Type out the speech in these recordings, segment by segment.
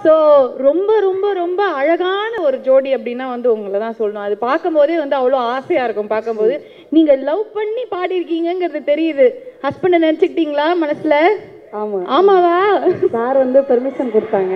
So ரொம்ப ரொம்ப ரொம்ப அழகான ஒரு ஜோடி அப்படின்னா வந்து உங்களை தான் சொல்லணும் அது பார்க்கும்போதே வந்து அவ்வளோ ஆசையா இருக்கும் பார்க்கும்போது நீங்க லவ் பண்ணி பாடியிருக்கீங்கங்கிறது தெரியுது ஹஸ்பண்டை நினச்சிக்கிட்டீங்களா மனசுல ஆமா ஆமாவா சார் வந்து பெர்மிஷன் கொடுத்தாங்க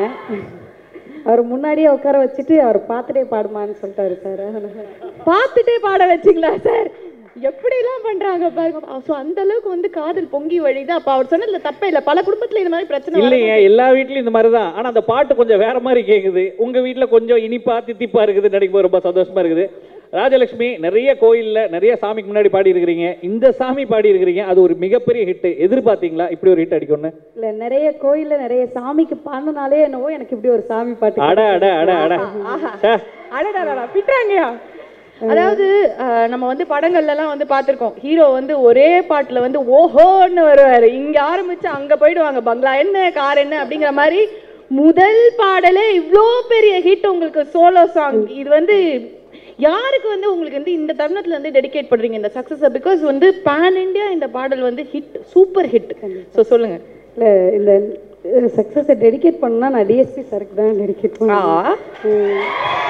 அவர் முன்னாடியே உட்கார வச்சுட்டு அவர் பார்த்துட்டே பாடுமான்னு சொல்லிட்டாரு சார் பார்த்துட்டே பாட வச்சிங்களா சார் எப்படிலாம் பண்றாங்க பாருங்க ஸோ அந்த அளவுக்கு வந்து காதல் பொங்கி வழியுது அப்ப அவர் சொன்னதுல தப்பே இல்லை பல குடும்பத்துல இந்த மாதிரி பிரச்சனை வரும். இல்லைங்க எல்லா வீட்லயும் இந்த மாதிரி தான் ஆனா அந்த பாட்டு கொஞ்சம் வேற மாதிரி கேக்குது உங்க வீட்ல கொஞ்சம் இனிப்பா தித்திப்பா இருக்குது நினைக்கும் ரொம்ப சந்தோஷமா இருக்குது ராஜலட்சுமி நிறைய கோயில்ல நிறைய சாமிக்கு முன்னாடி பாடி இருக்கிறீங்க இந்த சாமி பாடி இருக்கிறீங்க அது ஒரு மிகப்பெரிய ஹிட் எதிர்பார்த்தீங்களா இப்படி ஒரு ஹிட் அடிக்கும்னு இல்ல நிறைய கோயில்ல நிறைய சாமிக்கு பாடினாலே என்னவோ எனக்கு இப்படி ஒரு சாமி பாட்டு அட அட அட அட ச்சே. அடடடடா பிட்டாங்கயா அதாவது அஹ், நம்ம வந்து படங்கள்ல எல்லாம் வந்து பார்த்திருக்கோம் ஹீரோ வந்து ஒரே பாட்டுல வந்து ஓஹோன்னு வருவாரு இங்க ஆரம்பிச்சு அங்க போயிடுவாங்க பங்களா என்ன கார் என்ன அப்படிங்கிற மாதிரி முதல் பாடலே இவ்வளோ பெரிய ஹிட் உங்களுக்கு சோலோ சாங் இது வந்து யாருக்கு வந்து உங்களுக்கு வந்து இந்த தருணத்துல வந்து டெடிகேட் பண்றீங்க இந்த சக்சஸ் பிகாஸ் வந்து பேன் இந்தியா இந்த பாடல் வந்து ஹிட் சூப்பர் ஹிட் ஸோ சொல்லுங்க இல்ல இந்த சக்ஸஸை டெடிகேட் பண்ணா நான் டிஎஸ்பி சாருக்கு தான் டெடிகேட் பண்ணுவேன் உம்.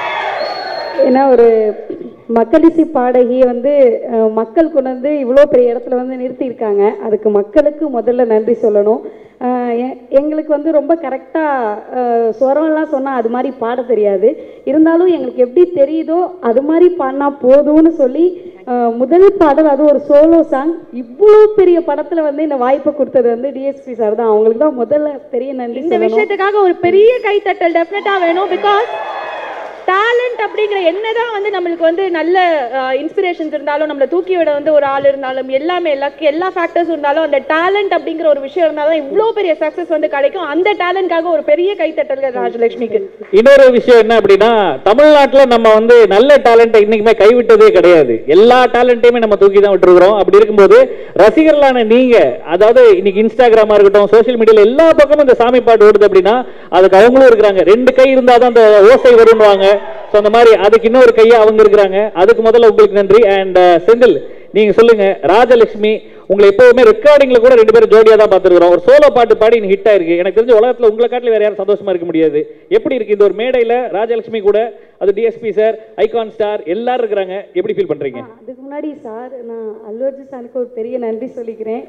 ஏன்னா ஒரு மக்களிசை பாடகி வந்து அஹ், மக்கள் கொண்டு வந்து இவ்வளோ பெரிய இடத்துல வந்து நிறுத்தியிருக்காங்க அதுக்கு மக்களுக்கு முதல்ல நன்றி சொல்லணும் அஹ், எ- எங்களுக்கு வந்து ரொம்ப கரெக்டாக ஸ்வரம்லாம் சொன்னால் அது மாதிரி பாட தெரியாது இருந்தாலும் எங்களுக்கு எப்படி தெரியுதோ அது மாதிரி பாடினா போதும்னு சொல்லி அஹ், முதல் பாடல் அது ஒரு சோலோ சாங் இவ்வளோ பெரிய படத்தில் வந்து இந்த வாய்ப்பை கொடுத்தது வந்து டிஎஸ்பி சார் தான் அவங்களுக்கு தான் முதல்ல பெரிய நன்றி இந்த சொல்லணும் விஷயத்துக்காக ஒரு பெரிய கைத்தட்டல் டெஃபினட்டா வேணும் பிகாஸ் டேலண்ட் அப்படிங்கிற என்னதான் வந்து நம்மளுக்கு வந்து நல்ல இன்ஸ்பிரேஷன்ஸ் இருந்தாலும் நம்மளை தூக்கி விட வந்து ஒரு ஆள் இருந்தாலும் எல்லாமே எல்லா எல்லா ஃபேக்டர்ஸ் இருந்தாலும் அந்த டேலண்ட் அப்படிங்கிற ஒரு விஷயம் இருந்தாலும் இவ்வளோ பெரிய சக்ஸஸ் வந்து கிடைக்கும் அந்த டேலண்ட்காக ஒரு பெரிய கைத்தட்டல் ராஜலட்சுமிக்கு இன்னொரு விஷயம் என்ன அப்படின்னா தமிழ்நாட்டுல நம்ம வந்து நல்ல டேலண்ட்டை இன்னைக்குமே கைவிட்டதே கிடையாது எல்லா டேலண்ட்டையுமே நம்ம தூக்கி தான் விட்டுருக்கிறோம் அப்படி இருக்கும்போது ரசிகர்களான நீங்க அதாவது இன்னைக்கு இன்ஸ்டாகிராமா இருக்கட்டும் சோஷியல் மீடியால எல்லா பக்கமும் இந்த சாமி பாட்டு ஓடுது அப்படின்னா அதுக்கு அவங்களும் இருக்கிறாங்க ரெண்டு கை இருந்தாதான் அந்த ஓசை வரும்னுவாங்க ஸோ அந்த மாதிரி அதுக்கு இன்னொரு கையா அவங்க இருக்கிறாங்க அதுக்கு முதல்ல உங்களுக்கு நன்றி அண்ட் செந்தில் நீங்க சொல்லுங்க ராஜலட்சுமி உங்களை எப்பவுமே ரெக்கார்டிங்ல கூட ரெண்டு பேரும் ஜோடியா தான் பார்த்துருக்கோம் ஒரு சோலோ பாட்டு பாடி இன்னைக்கு ஹிட் ஆயிருக்கு எனக்கு தெரிஞ்ச உலகத்துல உங்களை காட்டில வேற யாரும் சந்தோஷமா இருக்க முடியாது எப்படி இருக்கு இந்த ஒரு மேடையில ராஜலட்சுமி கூட அது டிஎஸ்பி சார் ஐகான் ஸ்டார் எல்லாரும் இருக்கிறாங்க எப்படி ஃபீல் பண்றீங்க அதுக்கு முன்னாடி சார் நான் அல்லு அர்ஜுன் சாருக்கு ஒரு பெரிய நன்றி சொல்லிக்கிறேன்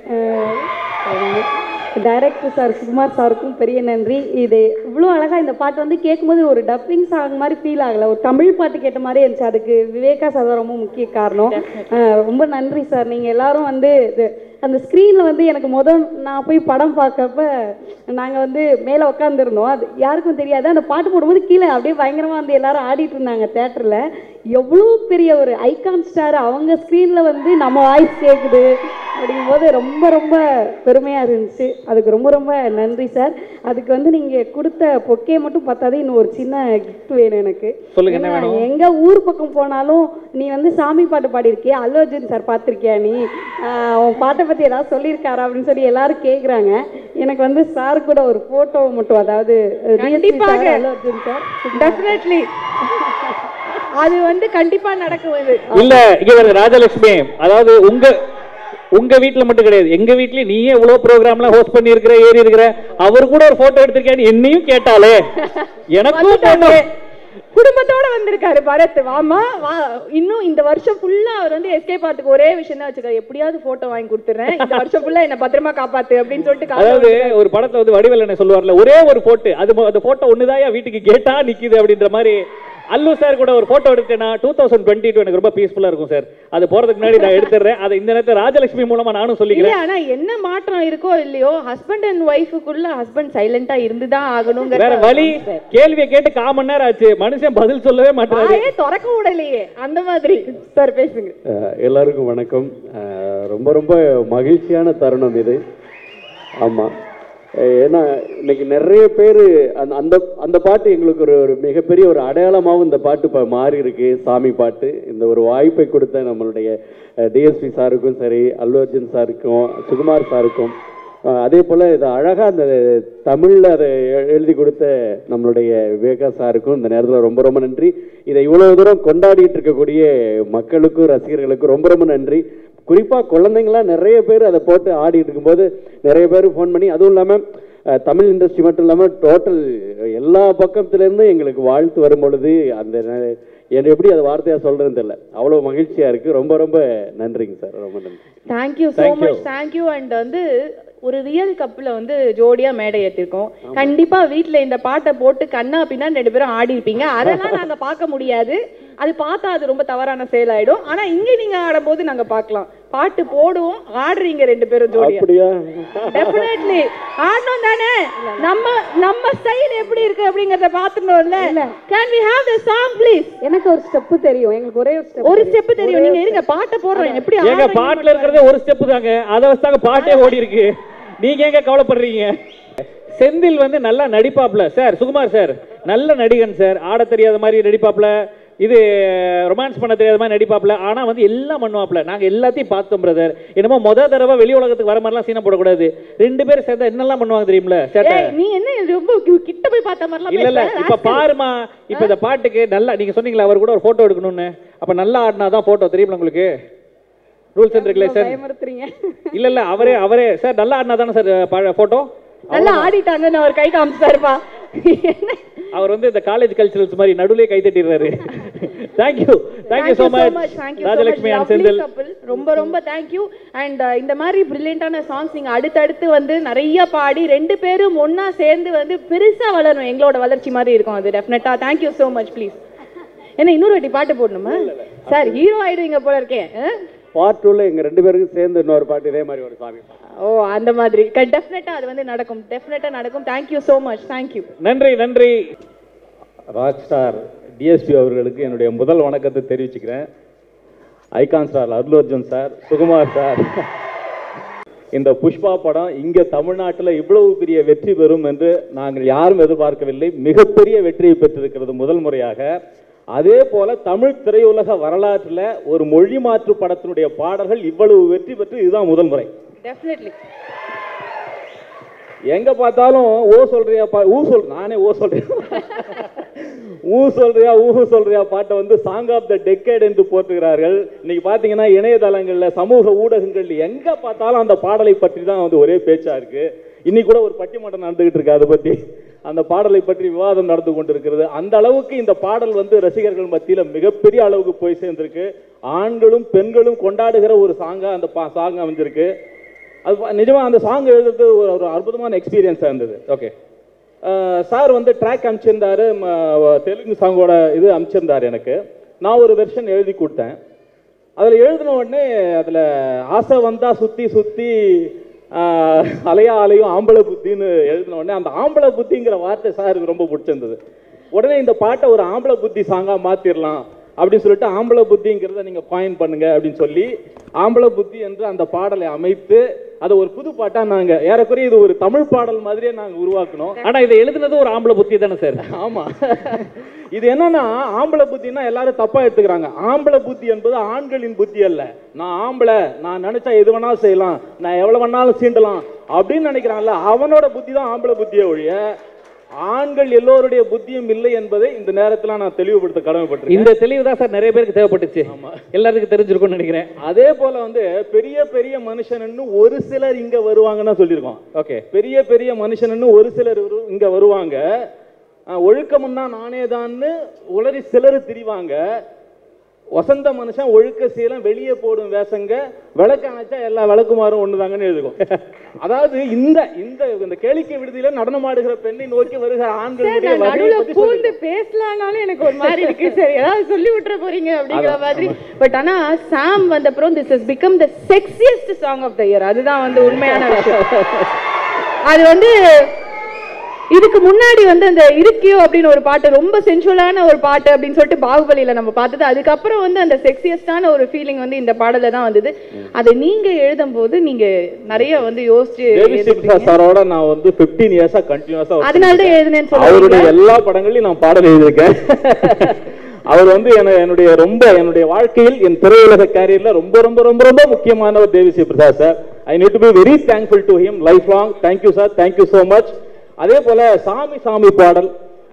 டைரக்டர் சார் சுகுமார் சாருக்கும் பெரிய நன்றி இது இவ்வளோ அழகாக இந்த பாட்டு வந்து கேட்கும்போது ஒரு டப்பிங் சாங் மாதிரி ஃபீல் ஆகலை ஒரு தமிழ் பாட்டு கேட்ட மாதிரி இருந்துச்சு அதுக்கு விவேகா சார் தான் ரொம்ப முக்கிய காரணம் அஹ் ரொம்ப நன்றி சார் நீங்கள் எல்லாரும் வந்து இது அந்த ஸ்க்ரீனில் வந்து எனக்கு முதல் நான் போய் படம் பார்க்கப்ப நாங்கள் வந்து மேலே உட்காந்துருந்தோம் அது யாருக்கும் தெரியாது அந்த பாட்டு போடும்போது கீழே அப்படியே பயங்கரமாக வந்து எல்லாரும் ஆடிட்டு இருந்தாங்க தேட்டரில் எவ்வளோ பெரிய ஒரு ஐகான் ஸ்டார் அவங்க ஸ்க்ரீனில் வந்து நம்ம வாய்ஸ் கேட்குது அப்படிங்கும்போது ரொம்ப ரொம்ப பெருமையாக இருந்துச்சு அதுக்கு ரொம்ப ரொம்ப நன்றி சார் அதுக்கு வந்து நீங்கள் கொடுத்த பொக்கே மட்டும் பார்த்தாதே இன்னும் ஒரு சின்ன கிஃப்ட் வேணும் எனக்கு சொல்லுங்க, என்ன ஏன்னா, வேணும்? எங்க ஊர் பக்கம் போனாலும் நீ வந்து சாமி பாட்டு பாடியிருக்கியா அல்லு அர்ஜுன் சார் பார்த்துருக்கியா நீ ஆஹ் உன் பாட்டை பற்றி ஏதாவது சொல்லியிருக்காரா அப்படின்னு சொல்லி எல்லாரும் கேட்குறாங்க எனக்கு வந்து சார் கூட ஒரு ஃபோட்டோ மட்டும் அதாவது DSP கண்டிப்பாக. Sir, Allu Arjun sir definitely அது வந்து கண்டிப்பா நடக்கும் இது இல்ல இங்க வருது ராஜலட்சுமி அதாவது உங்க உங்க வீட்ல மட்டும் கிடையாது எங்க வீட்லயும் நீயே இவ்வளவு ப்ரோக்ராம்லாம் ஹோஸ்ட் பண்ணி இருக்கிற ஏறி இருக்கிற அவர் கூட ஒரு போட்டோ எடுத்திருக்கேன்னு என்னையும் கேட்டாலே எனக்கும் வந்துட்டாரு. போட்டோ குடும்பத்தோட வந்திருக்காரு பரத் வாமா வா இன்னும் இந்த வருஷம் ஃபுல்லா அவர் வந்து எஸ்கேப் ஆகிறதுக்கு ஒரே விஷயம் தான் வச்சுக்காரு எப்படியாவது போட்டோ வாங்கி கொடுத்துறேன் இந்த வருஷம் ஃபுல்லா என்ன பத்திரமா காப்பாத்து அப்படின்னு சொல்லிட்டு காத்து அதாவது ஒரு படத்துல வந்து வடிவேல் என்ன சொல்லுவார்ல ஒரே ஒரு போட்டு அது மொ- அந்த போட்டோ ஒண்ணுதான் வீட்டுக்கு கேட்டா நிக்குது அப்படின்ற மாதிரி அல்லு சார் கூட ஒரு போட்டோ எடுத்தேன்னா டூ தௌசண்ட் டுவெண்ட்டி டூ எனக்கு ரொம்ப பீஸ்ஃபுல்லா இருக்கும் சார் அது போறதுக்கு முன்னாடி நான் எடுத்துறேன் அதை இந்த நேரத்தை ராஜலட்சுமி மூலமா நானும் இல்ல சொல்லிக்கிறேன் ஆனா என்ன மாற்றம் இருக்கோ இல்லையோ ஹஸ்பண்ட் அண்ட் ஒய்ஃபுக்குள்ள ஹஸ்பண்ட் சைலண்டா இருந்துதான் ஆகணுங்கிற வேற வழி கேள்வியை கேட்டு கால் மணி நேரம் ஆச்சு மனுஷன் பதில் சொல்லவே மாட்டாரு வாயே திறக்க விடலையே அந்த மாதிரி சார் பேசுங்க அஹ் எல்லாருக்கும் வணக்கம் அஹ் ரொம்ப ரொம்ப மகிழ்ச்சியான தருணம் இது ஆமாம் ஏன்னா இன்னைக்கு நிறைய பேர் அந்த அந்த அந்த பாட்டு எங்களுக்கு ஒரு ஒரு மிகப்பெரிய ஒரு அடையாளமாகவும் இந்த பாட்டு இப்போ மாறி இருக்கு சாமி பாட்டு இந்த ஒரு வாய்ப்பை கொடுத்த நம்மளுடைய டிஎஸ்பி சாருக்கும் சரி அல்லு அர்ஜுன் சாருக்கும் சுகுமார் சாருக்கும் அஹ் அதே போல் இது அழகாக அந்த தமிழில் அதை எ- எழுதி கொடுத்த நம்மளுடைய விவேகா சாருக்கும் இந்த நேரத்தில் ரொம்ப ரொம்ப நன்றி இதை இவ்வளோ தூரம் கொண்டாடிட்டு இருக்கக்கூடிய மக்களுக்கும் ரசிகர்களுக்கும் ரொம்ப ரொம்ப நன்றி குறிப்பாக குழந்தைங்களாம் நிறைய பேர் அதை போட்டு ஆடிட்டு இருக்கும்போது நிறைய பேர் ஃபோன் பண்ணி அதுவும் இல்லாமல் அஹ், தமிழ் இண்டஸ்ட்ரி மட்டும் இல்லாமல் டோட்டல் எல்லா பக்கத்துலேருந்து எங்களுக்கு வாழ்த்து வரும் பொழுது அந்த ந- என்ன எப்படி அது வார்த்தையாக சொல்கிறதுன்னு தெரியல அவ்வளோ மகிழ்ச்சியாக இருக்குது ரொம்ப ரொம்ப நன்றிங்க சார் ரொம்ப நன்றி thank you so much thank you and வந்து ஒரு ரியல் கப்பில் வந்து ஜோடியா மேடை ஏற்றிருக்கோம் கண்டிப்பா வீட்ல இந்த பாட்டை போட்டு கண்ணா பின்னா ரெண்டு பேரும் ஆடி இருப்பீங்க அதெல்லாம் நாங்க பார்க்க முடியாது அது பார்த்தா அது ரொம்ப தவறான செயல் ஆயிடும் ஆனா இங்க நீங்க ஆடும்போது நாங்க பார்க்கலாம் பாட்டு போடுவோம் ஆடுறீங்க ரெண்டு பேரும் ஜோடியா அப்படியா டெஃபினெட்லி ஆடணும் தானே நம்ம நம்ம ஸ்டைல் எப்படி இருக்கு அப்படிங்கறத பாத்துட்டோம்ல can we have the song please எனக்கு ஒரு ஸ்டெப்பு தெரியும் எங்களுக்கு ஒரே ஒரு ஸ்டெப் ஒரு ஸ்டெப் தெரியும் நீங்க இருங்க பாட்டை போடுறோம் எப்படி ஏங்க ஆடுறீங்க பாட்டுல இருக்கிறதே ஒரு ஸ்டெப் தாங்க அதை வச்சுதாங்க பாட்டே ஓடி இருக்கு நீங்க எங்க கவலைப்படுறீங்க செந்தில் வந்து நல்லா நடிப்பாப்ல சார் சுகுமார் சார் நல்ல நடிகன் சார் ஆட தெரியாத மாதிரி நடிப்பாப்ல இது ரொமான்ஸ் பண்ண தெரியாத மாதிரி நடிப்பாப்ல ஆனா வந்து எல்லாம் பண்ணுவாப்ல நாங்க எல்லாத்தையும் பார்த்தோம் பிரதர் என்னமோ முத தடவை வெளி உலகத்துக்கு வர மாதிரிலாம் சீனை போடக்கூடாது ரெண்டு பேரும் சேர்ந்தா என்னெல்லாம் பண்ணுவாங்க தெரியுமில சேட்டை ஏய், நீ என்ன ரொம்ப கி- கிட்ட போய் பார்த்த மாதிரிலாம் இல்ல இல்ல பேசுற? இப்ப பாருமா இப்ப இந்த பாட்டுக்கு நல்லா நீங்க சொன்னீங்களா அவர் கூட ஒரு போட்டோ எடுக்கணும்னு அப்ப நல்லா ஆடினாதான் போட்டோ தெரியுமா உங்களுக்கு ரூல்ஸ் அண்ட் ரெகுலேஷன் பயமுறுத்துறீங்க இல்ல இல்ல அவரே அவரே சார் நல்லா ஆடினா தானே சார் போட்டோ நல்லா ஆடிட்டாங்கன்னு அவர் கை காமிச்சாருப்பா என்ன அவர் வந்து இந்த காலேஜ் கல்ச்சரல்ஸ் மாதிரி நடுவுலயே கை தட்டிடுறாரு thank you thank you so much Rajalakshmi and Senthil ரொம்ப ரொம்ப தேங்க்யூ அண்ட் இந்த மாதிரி பிரில்லியண்டான சாங்ஸ் நீங்க அடுத்தடுத்து வந்து நிறைய பாடி ரெண்டு பேரும் ஒண்ணா சேர்ந்து வந்து பெருசா வளரும் எங்களோட வளர்ச்சி மாதிரி இருக்கும் அது டெஃபினட்டா தேங்க்யூ so மச் ப்ளீஸ் என்ன இன்னொரு வாட்டி பாட்டு போடணுமா சார் ஹீரோ ஆயிடுவீங்க போல இருக்கேன் ஆ? பார்ட் டூவில் எங்கள் ரெண்டு பேருக்கும் சேர்ந்து இன்னொரு பாட்டு இதே மாதிரி ஒரு சாமி ஓ அந்த மாதிரி டெஃபினட்டா அது வந்து நடக்கும் டெஃபினட்டா நடக்கும் தேங்க்யூ so மச் தேங்க்யூ நன்றி நன்றி ராக் ஸ்டார் டிஎஸ்பி அவர்களுக்கு என்னுடைய முதல் வணக்கத்தை தெரிவிச்சுக்கிறேன் icon star Arul Arjun sir Sukumar sir இந்த புஷ்பா படம் இங்க தமிழ்நாட்டில் இவ்வளவு பெரிய வெற்றி பெறும் என்று நாங்கள் யாரும் எதிர்பார்க்கவில்லை மிகப்பெரிய வெற்றியை பெற்றிருக்கிறது முதல் முறையாக அதே போல தமிழ் திரையுலக வரலாற்றில் ஒரு மொழி மாற்று படத்தினுடைய பாடல்கள் இவ்வளவு வெற்றி பெற்று இதுதான் முதல் முறை டெஃபினெட்லி எங்க பார்த்தாலும் ஓ சொல்றியா பா ஊ சொல் நானே ஓ சொல்றேன் ஊ சொல்றியா ஊஹு சொல்றியா பாட்டை வந்து சாங் ஆஃப் த டெக்கேட் என்று போட்டுகிறார்கள் இன்னைக்கு பாத்தீங்கன்னா இணையதளங்கள்ல சமூக ஊடகங்கள்ல எங்க பார்த்தாலும் அந்த பாடலை பற்றி தான் வந்து ஒரே பேச்சா இருக்கு இன்னைக்கு கூட ஒரு பட்டிமன்றம் நடந்துகிட்டு இருக்கு அதை பத்தி அந்த பாடலை பற்றி விவாதம் நடந்து கொண்டிருக்கிறது அந்த அளவுக்கு இந்த பாடல் வந்து ரசிகர்கள் மத்தியில மிகப்பெரிய அளவுக்கு போய் சேர்ந்திருக்கு ஆண்களும் பெண்களும் கொண்டாடுகிற ஒரு சாங்கா அந்த சாங் அமைஞ்சிருக்கு அது பா- நிஜமா அந்த சாங் எழுதுறது ஒரு ஒரு அற்புதமான எக்ஸ்பீரியன்ஸாக இருந்தது ஓகே சார் வந்து ட்ராக் அனுப்பிச்சிருந்தாரு ம- தெலுங்கு சாங்கோட இது அனுப்பிச்சிருந்தாரு எனக்கு நான் ஒரு வெர்ஷன் எழுதி கொடுத்தேன் அதில் எழுதின உடனே அதில் ஆசை வந்தா சுற்றி சுற்றி அலையா அலையும் ஆம்பளை புத்தின்னு எழுதின உடனே அந்த ஆம்பளை புத்திங்கிற வார்த்தை சாருக்கு ரொம்ப பிடிச்சிருந்தது உடனே இந்த பாட்டை ஒரு ஆம்பளை புத்தி சாங்காக மாற்றிடலாம் அப்படின்னு சொல்லிட்டு ஆம்பளை புத்திங்கிறத நீங்கள் பாயிண்ட் பண்ணுங்க அப்படின்னு சொல்லி ஆம்பளை புத்தி என்று அந்த பாடலை அமைத்து அதை ஒரு புது பாட்டாக நாங்கள் ஏறக்குறைய இது ஒரு தமிழ் பாடல் மாதிரியே நாங்கள் உருவாக்கணும் ஆனா இதை எழுதுனது ஒரு ஆம்பளை புத்தி தானே சார் ஆமா இது என்னன்னா ஆம்பளை புத்தின்னா எல்லாரும் தப்பா எடுத்துக்கிறாங்க ஆம்பளை புத்தி என்பது ஆண்களின் புத்தி அல்ல நான் ஆம்பளை நான் நினைச்சா எது வேணாலும் செய்யலாம் நான் எவ்வளவு வேணாலும் சீண்டலாம் அப்படின்னு நினைக்கிறான்ல அவனோட புத்தி தான் ஆம்பளை புத்தியே ஒழிய ஆண்கள் எல்லோருடைய புத்தியும் இல்லை என்பதை இந்த நேரத்துல நான் தெளிவுபடுத்த கடமைப்பட்டிருக்கேன் இந்த தெளிவு தான் சார் நிறைய பேருக்கு தேவைப்பட்டுச்சு எல்லாத்துக்கும் தெரிஞ்சிருக்கும்னு நினைக்கிறேன் அதே போல வந்து பெரிய பெரிய மனுஷன்னு ஒரு சிலர் இங்க வருவாங்கன்னு சொல்லியிருக்கோம் ஓகே பெரிய பெரிய மனுஷன்னு ஒரு சிலர் வரு- இங்க வருவாங்க அஹ், ஒழுக்கம்னா நானே தான்னு உளறி சிலர் திரிவாங்க வசந்த மனுஷன் ஒழுக்க சீலம் வெளியே போடும் வேஷங்க விளக்கு அணைச்சா எல்லா விளக்குமாறும் ஒண்ணுதாங்கன்னு எழுதுக்கும் அதாவது இந்த இந்த இந்த கேளிக்கை விடுதியில நடனமாடுகிற பெண்ணை நோக்கி வருகிற ஆண்களுடைய நான் வரியை நடுவுல பத்தி பூந்து சொல்லிருக்கோம். பேசலாம்னாலும் எனக்கு ஒரு மாதிரி இருக்கு சரி ஏதாவது சொல்லி விட்டுற போறீங்க அப்படிங்கிற மாதிரி பட் ஆனா சாம் வந்த அப்புறம் this has become the sexiest song of the year அதுதான் வந்து உண்மையான விஷயம் அது வந்து இதுக்கு முன்னாடி வந்து அந்த இருக்கியோ அப்படின்னு ஒரு பாட்டு ரொம்ப சென்சுவலான ஒரு பாட்டு அப்படின்னு சொல்லிட்டு பாகுபலியில நம்ம பார்த்தது அதுக்கப்புறம் வந்து அந்த செக்ஸியஸ்டான ஒரு ஃபீலிங் வந்து இந்த பாடல தான் வந்தது அதை நீங்க எழுதும் போது நீங்க நிறைய வந்து யோசிச்சு தேவி சிம்சா எழுதிருப்பீங்க. சாரோட நான் வந்து 15 இயர்ஸா கண்டினியூஸா அதனால தான் எழுதுனேன்னு அவருடைய சொல்லுவீங்க எல்லா படங்களையும் நான் பாடல் எழுதியிருக்கேன் அவர் வந்து என- என்னுடைய ரொம்ப என்னுடைய வாழ்க்கையில் என் திரையுலக கேரியர்ல ரொம்ப ரொம்ப ரொம்ப ரொம்ப முக்கியமானவர் Devi Sri Prasad sir I need to be very thankful to him life long thank you sir thank you so much அதே போல சாமி சாமி பாடல்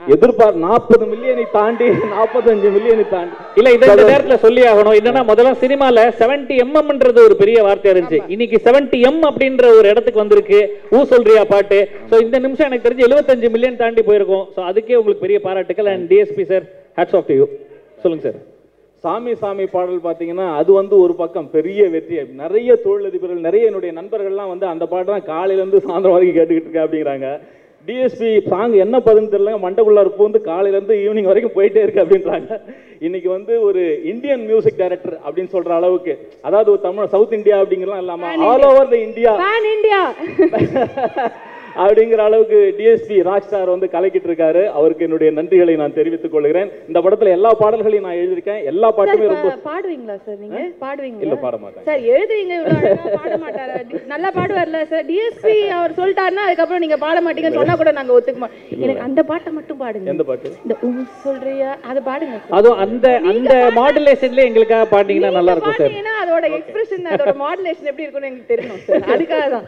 எதிர்பார் நாற்பது மில்லியனை தாண்டி நாற்பத்தஞ்சு மில்லியனை தாண்டி இல்ல இத இந்த நேரத்துல சொல்லி ஆகணும் என்னன்னா முதல்ல சினிமால 70 எம்எம்ன்றது ஒரு பெரிய வார்த்தையா இருந்துச்சு இன்னைக்கு 70 எம் அப்படின்ற ஒரு இடத்துக்கு வந்திருக்கு ஊ சொல்றியா பாட்டு சோ இந்த நிமிஷம் எனக்கு தெரிஞ்சு 75 மில்லியன் தாண்டி போயிருக்கும் சோ அதுக்கே உங்களுக்கு பெரிய பாராட்டுக்கள் and DSP sir hats off to you சொல்லுங்க சார் சாமி சாமி பாடல் பார்த்தீங்கன்னா அது வந்து ஒரு பக்கம் பெரிய வெற்றி நிறைய தொழிலதிபர்கள் நிறைய என்னுடைய நண்பர்கள்லாம் வந்து அந்த பாட்டு தான் காலையிலேருந்து சாயந்தரம் வரைக்கும் கேட்டுக்கிட்டு இருக்கேன் அப்படிங்கிறாங்க டிஎஸ்பி சாங் என்ன பதுன்னு தெரியல மண்டக்குள்ள வந்து காலையிலேருந்து ஈவினிங் வரைக்கும் போயிட்டே இருக்கு அப்படின்றாங்க இன்னைக்கு வந்து ஒரு இந்தியன் மியூசிக் டைரக்டர் அப்படின்னு சொல்ற அளவுக்கு அதாவது ஒரு தமிழ் சவுத் இந்தியா அப்படிங்கிறலாம் இல்லாம all over the India pan India அப்படிங்கிற அளவுக்கு டிஎஸ்பி ராஜ் சார் வந்து கலக்கிட்டு இருக்காரு அவருக்கு என்னுடைய நன்றிகளை நான் தெரிவித்துக் கொள்கிறேன் இந்த படத்துல எல்லா பாடல்களையும் நான் எழுதியிருக்கேன் எல்லா சார் பாட்டுமே ரொம்ப இப்ப பாடுவீங்களா சார் நீங்க இல்ல பாடுவீங்களா பாட மாட்டேன் சார் எழுதுவீங்க இவ்வளவு அழகா பாட மாட்டாரா டி- நல்லா பாடுவார்ல சார் டிஎஸ்பி அவர் சொல்லிட்டாருன்னா அதுக்கப்புறம் நீங்க பாட மாட்டீங்கன்னு சொன்னா கூட நாங்க ஒத்துக்க மாட்டோம் எனக்கு அந்த பாட்டை மட்டும் பாடுங்க எந்த பாட்டு இந்த ஊ சொல்றியா அதை பாடுங்க sir. அதுவும் அந்த அந்த மாடுலேஷன்ல எங்களுக்காக பாட்டீங்கன்னா நல்லா இருக்கும் சார் பாத்தீங்கன்னா அதோட எக்ஸ்பிரஷன் அதோட மாடுலேஷன் எப்படி இருக்கும்னு எங்களுக்கு தெரியணும் சார் அதுக்காக தான்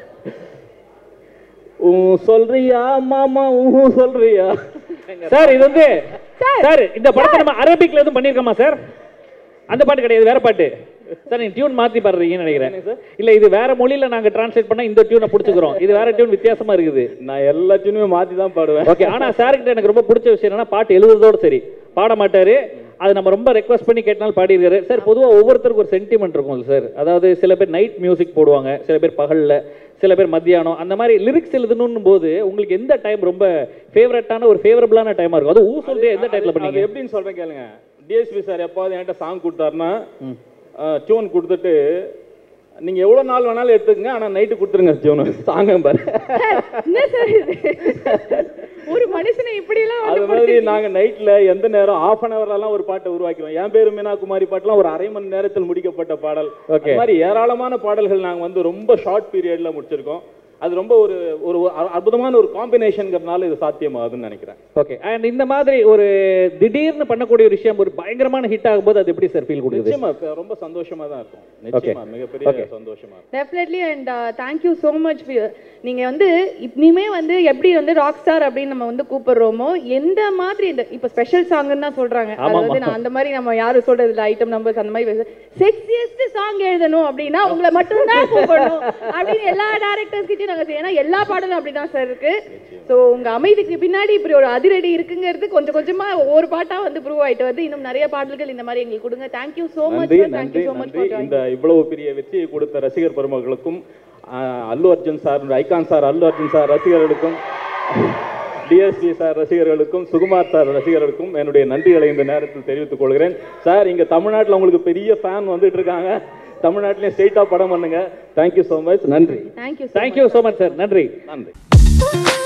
ஊ சொல்றியா மாமா ஊ சொல்றியா சார் இது வந்து சார் இந்த படத்தை நம்ம அரபிக்ல எதுவும் பண்ணிருக்கோமா சார் அந்த பாட்டு கிடையாது வேற பாட்டு சார் நீங்க டியூன் மாத்தி பாடுறீங்கன்னு நினைக்கிறேன் இல்ல இது வேற மொழியில நாங்க டிரான்ஸ்லேட் பண்ணா இந்த டியூனை புடிச்சுக்கிறோம் இது வேற டியூன் வித்தியாசமா இருக்குது நான் எல்லாத்தையுமே மாத்தி தான் பாடுவேன் ஓகே ஆனா சார்கிட்ட எனக்கு ரொம்ப பிடிச்ச விஷயம் என்னன்னா பாட்டு எழுதுறதோட சரி பாட மாட்டாரு அது நம்ம ரொம்ப ரெக்வஸ்ட் பண்ணி கேட்டனால பாடியிருக்காரு சார் பொதுவா ஒவ்வொருத்தருக்கும் ஒரு சென்டிமெண்ட் இருக்கும் சார் அதாவது சில பேர் நைட் மியூசிக் போடுவாங்க சில பேர் பகல்ல சில பேர் மத்தியானம் அந்த மாதிரி லிரிக்ஸ் எழுதணும் போது உங்களுக்கு எந்த டைம் ரொம்ப ஃபேவரட்டான ஒரு ஃபேவரபிளான டைமா இருக்கும் அது ஊ சொல்லிட்டு எந்த டைம்ல அது பண்ணீங்க எப்படின்னு சொல்றேன் கேளுங்க டிஎஸ்பி சார் எப்பாவது என்கிட்ட சாங் கொடுத்தாருன்னா டியூன் கொடுத்துட்டு நீங்க எவ்வளவு நாள் வேணாலும் எடுத்துக்கங்க ஆனா நைட்டு கொடுத்துருங்க டியூன் சாங்க பாரு என்ன சார் இது ஒரு மனுஷனை இப்படி எல்லாம் அது மாதிரி நாங்க நைட்ல எந்த நேரம் ஆஃப் அன் எல்லாம் ஒரு பாட்டை உருவாக்கிடுவோம் என் பேரு மீனா குமாரி பாட்டுலாம் ஒரு அரை மணி நேரத்தில் முடிக்கப்பட்ட பாடல் Okay. அது மாதிரி ஏராளமான பாடல்கள் நாங்க வந்து ரொம்ப ஷார்ட் பீரியட்ல முடிச்சிருக்கோம் அது ரொம்ப ஒரு ஒரு அ- அற்புதமான ஒரு காம்பினேஷன்ங்கிறதுனால இது சாத்தியமாகுதுன்னு நினைக்கிறேன் ஓகே அண்ட் இந்த மாதிரி ஒரு திடீர்னு பண்ணக்கூடிய ஒரு விஷயம் ஒரு பயங்கரமான ஹிட் ஆகும்போது அது எப்படி சார் ஃபீல் கொடுக்குது நிச்சயமா இப்ப ரொம்ப சந்தோஷமா தான் இருக்கும் நிச்சயமா மிகப்பெரிய சந்தோஷமா இருக்கும் definitely and thank you so much நீங்கள் வந்து இனிமே வந்து எப்படி வந்து ராக் ஸ்டார் அப்படின்னு நம்ம வந்து கூப்பிடுறோமோ எந்த மாதிரி இந்த இப்போ ஸ்பெஷல் சாங்குன்னு தான் சொல்கிறாங்க அது வந்து நான் அந்த மாதிரி நம்ம யாரும் சொல்றது இல்லை ஐட்டம் நம்பர்ஸ் அந்த மாதிரி செக்ஸியஸ்ட் சாங் எழுதணும் அப்படின்னா உங்களை மட்டும்தான் கூப்பிடணும் அப்படின்னு எல்லா டேரக்டர்ஸ் கிட்டயும் நாங்கள் செய்யணும் ஏன்னா எல்லா பாடலும் அப்படி தான் சார் இருக்கு ஸோ உங்கள் அமைதிக்கு பின்னாடி இப்படி ஒரு அதிரடி இருக்குங்கிறது கொஞ்சம் கொஞ்சமாக ஒவ்வொரு பாட்டாக வந்து ப்ரூவ் ஆயிட்டு வந்து இன்னும் நிறைய பாடல்கள் இந்த மாதிரி எங்களுக்கு கொடுங்க தேங்க்யூ ஸோ மச் நன்றி தேங்க்யூ நன்றி ஸோ மச் நன்றி இந்த இவ்வளவு பெரிய வெற்றியை கொடுத்த ரசிகர் பெருமக்களுக்கும் ஆஹ், Allu Arjun sir icon sir Allu Arjun sir ரசிகர்களுக்கும் டிஎஸ்பி சார் ரசிகர்களுக்கும் சுகுமார் சார் ரசிகர்களுக்கும் என்னுடைய நன்றிகளை இந்த நேரத்தில் தெரிவித்துக் கொள்கிறேன் சார் இங்க தமிழ்நாட்டுல உங்களுக்கு பெரிய ஃபேன் வந்துட்டு இருக்காங்க தமிழ்நாட்டிலேயே ஸ்ட்ரெயிட்டாக படம் பண்ணுங்க தேங்க்யூ ஸோ மச் நன்றி thank you thank you so much sir நன்றி நன்றி Ooh,